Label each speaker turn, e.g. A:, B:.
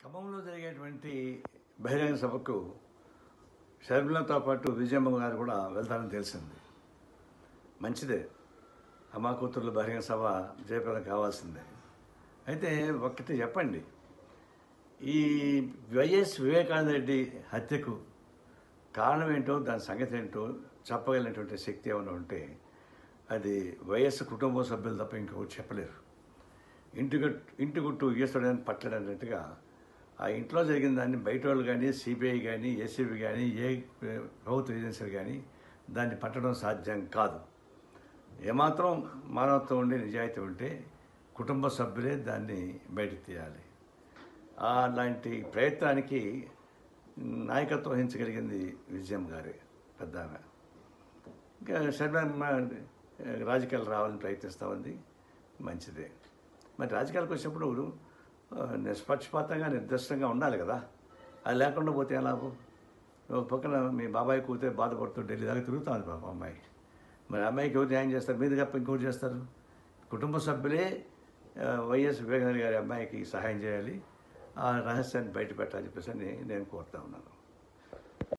A: ఖమ్మంలో జరిగేటువంటి బహిరంగ సభకు షర్మిలతో పాటు విజయమ్మ గారు కూడా వెళ్తారని తెలిసింది మంచిదే అమ్మా కూతుర్ల బహిరంగ సభ జయప్రదం కావాల్సిందే అయితే ఒక్కటి చెప్పండి ఈ వైఎస్ వివేకానంద రెడ్డి హత్యకు కారణం ఏంటో దాని సంగతి ఏంటో చెప్పగలిగినటువంటి శక్తి ఏమైనా ఉంటే అది వైఎస్ కుటుంబ సభ్యులు తప్ప ఇంకొకటి చెప్పలేరు ఇంటి గట్టు ఇంటి గుట్టు ఈశ్వరుడని పట్టడన్నట్టుగా ఆ ఇంట్లో జరిగిన దాన్ని బయట వాళ్ళు కానీ సిబిఐ కానీ ఏసీబీ కానీ ఏ ప్రభుత్వ ఏజెన్సీలు కానీ దాన్ని పట్టడం సాధ్యం కాదు ఏమాత్రం మానవత్వం ఉండి నిజాయితీ ఉంటే కుటుంబ సభ్యులే దాన్ని బయటకు తీయాలి అలాంటి ప్రయత్నానికి నాయకత్వం వహించగలిగింది విజయం గారి పెద్ద ఆమె ఇంకా శర్మ రాజకీయాలు రావాలని ప్రయత్నిస్తూ ఉంది మంచిదే మరి రాజకీయాలకు వచ్చినప్పుడు ఆ, నిష్పక్షపాతంగా నిర్దిష్టంగా ఉండాలి కదా అది లేకుండా పోతే ఎలా ఒక పక్కన మీ బాబాయ్ కూతే బాధపడుతూ ఢిల్లీ దాకా తిరుగుతా ఉంది పాపం అమ్మాయి మరి అమ్మాయికి ఎవరు న్యాయం చేస్తారు మీరు తప్ప ఇంకోటి చేస్తారు కుటుంబ సభ్యులే ఆ, వైఎస్ వివేకానంద గారి అమ్మాయికి సహాయం చేయాలి ఆ రహస్యాన్ని బయట పెట్టాలని చెప్పేసి అని నేను కోరుతా ఉన్నాను